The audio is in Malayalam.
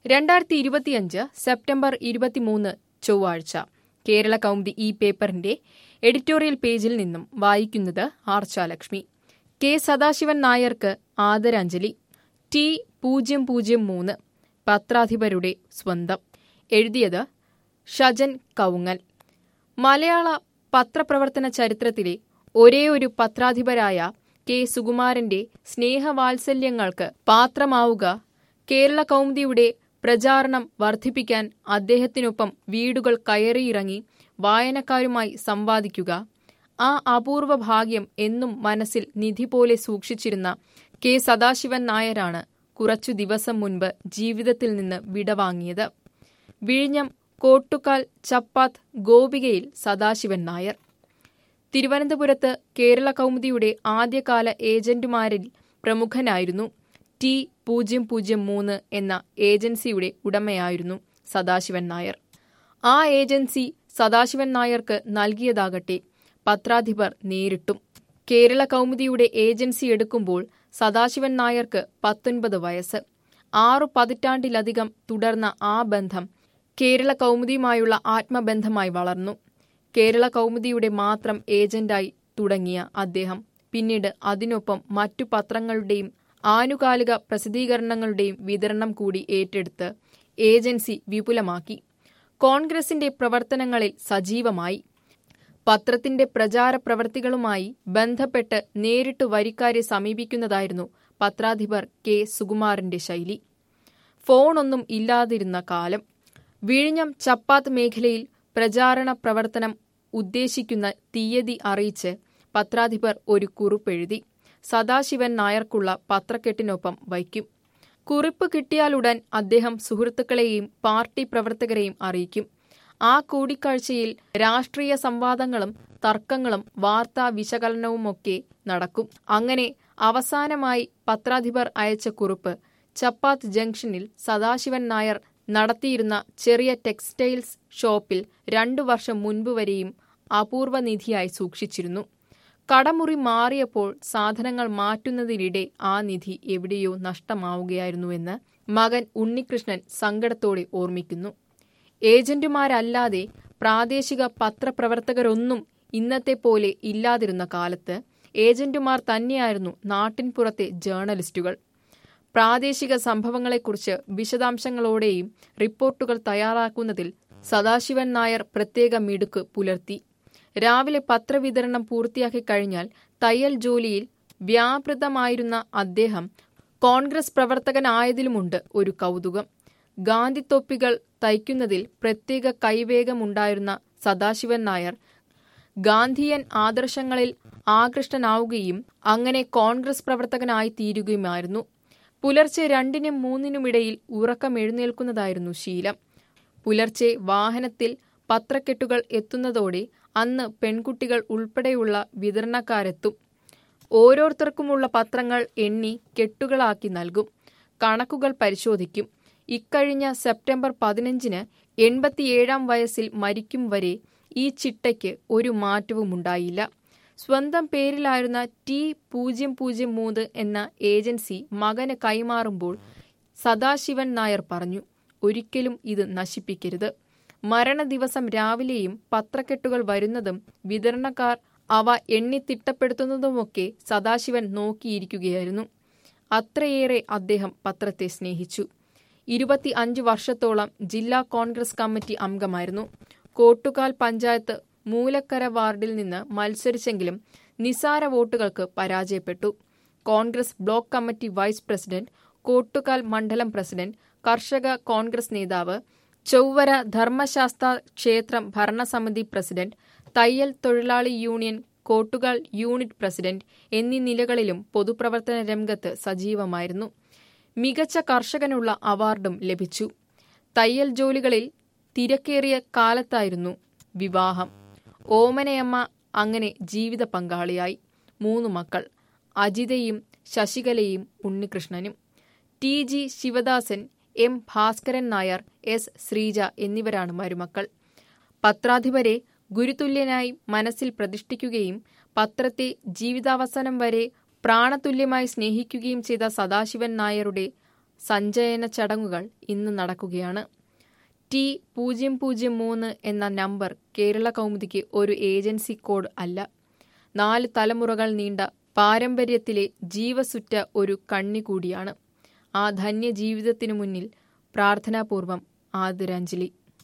രണ്ടായിരത്തി ഇരുപത്തിയഞ്ച് സെപ്റ്റംബർ ഇരുപത്തിമൂന്ന് ചൊവ്വാഴ്ച കേരള കൗമുദി ഈ പേപ്പറിന്റെ എഡിറ്റോറിയൽ പേജിൽ നിന്നും വായിക്കുന്നത് ആർച്ചാലക്ഷ്മി കെ സദാശിവൻ നായർക്ക് ആദരാഞ്ജലി ടി പൂജ്യം പൂജ്യം മൂന്ന് പത്രാധിപരുടെ സ്വന്തം എഴുതിയത് ഷജൻ കവുങ്ങൽ മലയാള പത്രപ്രവർത്തന ചരിത്രത്തിലെ ഒരേയൊരു പത്രാധിപരായ കെ സുകുമാരന്റെ സ്നേഹവാത്സല്യങ്ങൾക്ക് പാത്രമാവുക കേരള കൗമുദിയുടെ പ്രചാരണം വർദ്ധിപ്പിക്കാൻ അദ്ദേഹത്തിനൊപ്പം വീടുകൾ കയറിയിറങ്ങി വായനക്കാരുമായി സംവാദിക്കുക ആ അപൂർവ ഭാഗ്യം എന്നും മനസ്സിൽ നിധി പോലെ സൂക്ഷിച്ചിരുന്ന കെ സദാശിവൻ നായരാണ് കുറച്ചു ദിവസം മുൻപ് ജീവിതത്തിൽ നിന്ന് വിടവാങ്ങിയത് വിഴിഞ്ഞം കോട്ടുകാൽ ചപ്പാത്ത് ഗോപികയിൽ സദാശിവൻ നായർ തിരുവനന്തപുരത്ത് കേരള കൗമുദിയുടെ ആദ്യകാല ഏജന്റുമാരിൽ പ്രമുഖനായിരുന്നു ടി പൂജ്യം പൂജ്യം മൂന്ന് എന്ന ഏജൻസിയുടെ ഉടമയായിരുന്നു സദാശിവൻ നായർ ആ ഏജൻസി സദാശിവൻ നായർക്ക് നൽകിയതാകട്ടെ പത്രാധിപർ നേരിട്ടും കേരള കൗമുദിയുടെ ഏജൻസി എടുക്കുമ്പോൾ സദാശിവൻ നായർക്ക് പത്തൊൻപത് വയസ്സ് ആറു പതിറ്റാണ്ടിലധികം തുടർന്ന ആ ബന്ധം കേരള കൗമുദിയുമായുള്ള ആത്മബന്ധമായി വളർന്നു കേരള കൗമുദിയുടെ മാത്രം ഏജന്റായി തുടങ്ങിയ അദ്ദേഹം പിന്നീട് അതിനൊപ്പം മറ്റു പത്രങ്ങളുടെയും ആനുകാലിക പ്രസിദ്ധീകരണങ്ങളുടെയും വിതരണം കൂടി ഏറ്റെടുത്ത് ഏജൻസി വിപുലമാക്കി കോൺഗ്രസിന്റെ പ്രവർത്തനങ്ങളിൽ സജീവമായി പത്രത്തിന്റെ പ്രചാര പ്രവർത്തികളുമായി ബന്ധപ്പെട്ട് നേരിട്ട് വരിക്കാരെ സമീപിക്കുന്നതായിരുന്നു പത്രാധിപർ കെ സുകുമാരന്റെ ശൈലി ഫോണൊന്നും ഇല്ലാതിരുന്ന കാലം വിഴിഞ്ഞം ചപ്പാത്ത് മേഖലയിൽ പ്രചാരണ പ്രവർത്തനം ഉദ്ദേശിക്കുന്ന തീയതി അറിയിച്ച് പത്രാധിപർ ഒരു കുറിപ്പെഴുതി സദാശിവൻ നായർക്കുള്ള പത്രക്കെട്ടിനൊപ്പം വയ്ക്കും കുറിപ്പ് കിട്ടിയാലുടൻ അദ്ദേഹം സുഹൃത്തുക്കളെയും പാർട്ടി പ്രവർത്തകരെയും അറിയിക്കും ആ കൂടിക്കാഴ്ചയിൽ രാഷ്ട്രീയ സംവാദങ്ങളും തർക്കങ്ങളും വാർത്താ വിശകലനവുമൊക്കെ നടക്കും അങ്ങനെ അവസാനമായി പത്രാധിപർ അയച്ച കുറിപ്പ് ചപ്പാത്ത് ജംഗ്ഷനിൽ സദാശിവൻ നായർ നടത്തിയിരുന്ന ചെറിയ ടെക്സ്റ്റൈൽസ് ഷോപ്പിൽ രണ്ടു വർഷം മുൻപ് വരെയും അപൂർവ നിധിയായി സൂക്ഷിച്ചിരുന്നു കടമുറി മാറിയപ്പോൾ സാധനങ്ങൾ മാറ്റുന്നതിനിടെ ആ നിധി എവിടെയോ നഷ്ടമാവുകയായിരുന്നുവെന്ന് മകൻ ഉണ്ണികൃഷ്ണൻ സങ്കടത്തോടെ ഓർമ്മിക്കുന്നു ഏജന്റുമാരല്ലാതെ പ്രാദേശിക പത്രപ്രവർത്തകരൊന്നും ഇന്നത്തെ പോലെ ഇല്ലാതിരുന്ന കാലത്ത് ഏജന്റുമാർ തന്നെയായിരുന്നു നാട്ടിൻപുറത്തെ ജേർണലിസ്റ്റുകൾ പ്രാദേശിക സംഭവങ്ങളെക്കുറിച്ച് വിശദാംശങ്ങളോടെയും റിപ്പോർട്ടുകൾ തയ്യാറാക്കുന്നതിൽ സദാശിവൻ നായർ പ്രത്യേക മിടുക്ക് പുലർത്തി രാവിലെ പത്രവിതരണം പൂർത്തിയാക്കി കഴിഞ്ഞാൽ തയ്യൽ ജോലിയിൽ വ്യാപൃതമായിരുന്ന അദ്ദേഹം കോൺഗ്രസ് പ്രവർത്തകനായതിലുമുണ്ട് ഒരു കൗതുകം ഗാന്ധിത്തൊപ്പികൾ തയ്ക്കുന്നതിൽ പ്രത്യേക കൈവേഗമുണ്ടായിരുന്ന സദാശിവൻ നായർ ഗാന്ധിയൻ ആദർശങ്ങളിൽ ആകൃഷ്ടനാവുകയും അങ്ങനെ കോൺഗ്രസ് പ്രവർത്തകനായി തീരുകയുമായിരുന്നു പുലർച്ചെ രണ്ടിനും മൂന്നിനുമിടയിൽ ഉറക്കമെഴുന്നേൽക്കുന്നതായിരുന്നു ശീലം പുലർച്ചെ വാഹനത്തിൽ പത്രക്കെട്ടുകൾ എത്തുന്നതോടെ അന്ന് പെൺകുട്ടികൾ ഉൾപ്പെടെയുള്ള വിതരണക്കാരെത്തും ഓരോരുത്തർക്കുമുള്ള പത്രങ്ങൾ എണ്ണി കെട്ടുകളാക്കി നൽകും കണക്കുകൾ പരിശോധിക്കും ഇക്കഴിഞ്ഞ സെപ്റ്റംബർ പതിനഞ്ചിന് എൺപത്തിയേഴാം വയസ്സിൽ മരിക്കും വരെ ഈ ചിട്ടയ്ക്ക് ഒരു മാറ്റവുമുണ്ടായില്ല സ്വന്തം പേരിലായിരുന്ന ടി പൂജ്യം പൂജ്യം മൂന്ന് എന്ന ഏജൻസി മകന് കൈമാറുമ്പോൾ സദാശിവൻ നായർ പറഞ്ഞു ഒരിക്കലും ഇത് നശിപ്പിക്കരുത് മരണദിവസം രാവിലെയും പത്രക്കെട്ടുകൾ വരുന്നതും വിതരണക്കാർ അവ എണ്ണിത്തിട്ടപ്പെടുത്തുന്നതുമൊക്കെ സദാശിവൻ നോക്കിയിരിക്കുകയായിരുന്നു അത്രയേറെ അദ്ദേഹം പത്രത്തെ സ്നേഹിച്ചു ഇരുപത്തി അഞ്ച് വർഷത്തോളം ജില്ലാ കോൺഗ്രസ് കമ്മിറ്റി അംഗമായിരുന്നു കോട്ടുകാൽ പഞ്ചായത്ത് മൂലക്കര വാർഡിൽ നിന്ന് മത്സരിച്ചെങ്കിലും നിസാര വോട്ടുകൾക്ക് പരാജയപ്പെട്ടു Congress block committee vice president Kottukal മണ്ഡലം പ്രസിഡന്റ് കർഷക കോൺഗ്രസ് നേതാവ് ചൊവ്വര ധർമ്മശാസ്ത്ര ക്ഷേത്രം ഭരണസമിതി പ്രസിഡന്റ് തയ്യൽ തൊഴിലാളി യൂണിയൻ കോട്ടുകാൽ യൂണിറ്റ് പ്രസിഡന്റ് എന്നീ നിലകളിലും പൊതുപ്രവർത്തന രംഗത്ത് സജീവമായിരുന്നു മികച്ച കർഷകനുള്ള അവാർഡും ലഭിച്ചു തയ്യൽ ജോലികളിൽ തിരക്കേറിയ കാലത്തായിരുന്നു വിവാഹം ഓമനയമ്മ അങ്ങനെ ജീവിത പങ്കാളിയായി മൂന്നു മക്കൾ അജിതയും ശശികലയും ഉണ്ണികൃഷ്ണനും T G Sivadasan M Bhaskaran Nair S Sreeja എന്നിവരാണ് മരുമക്കൾ പത്രാധിപരെ ഗുരുതുല്യനായി മനസ്സിൽ പ്രതിഷ്ഠിക്കുകയും പത്രത്തെ ജീവിതാവസാനം വരെ പ്രാണതുല്യമായി സ്നേഹിക്കുകയും ചെയ്ത സദാശിവൻ നായരുടെ സഞ്ചയന ചടങ്ങുകൾ ഇന്ന് നടക്കുകയാണ് ടി പൂജ്യം പൂജ്യം മൂന്ന് എന്ന നമ്പർ കേരള കൗമുദിക്ക് ഒരു ഏജൻസി കോഡ് അല്ല നാല് തലമുറകൾ നീണ്ട പാരമ്പര്യത്തിലെ ജീവസുറ്റ ഒരു കണ്ണി കൂടിയാണ് ആ ധന്യ ജീവിതത്തിനു മുന്നിൽ പ്രാർത്ഥനാപൂർവം ആദരാഞ്ജലി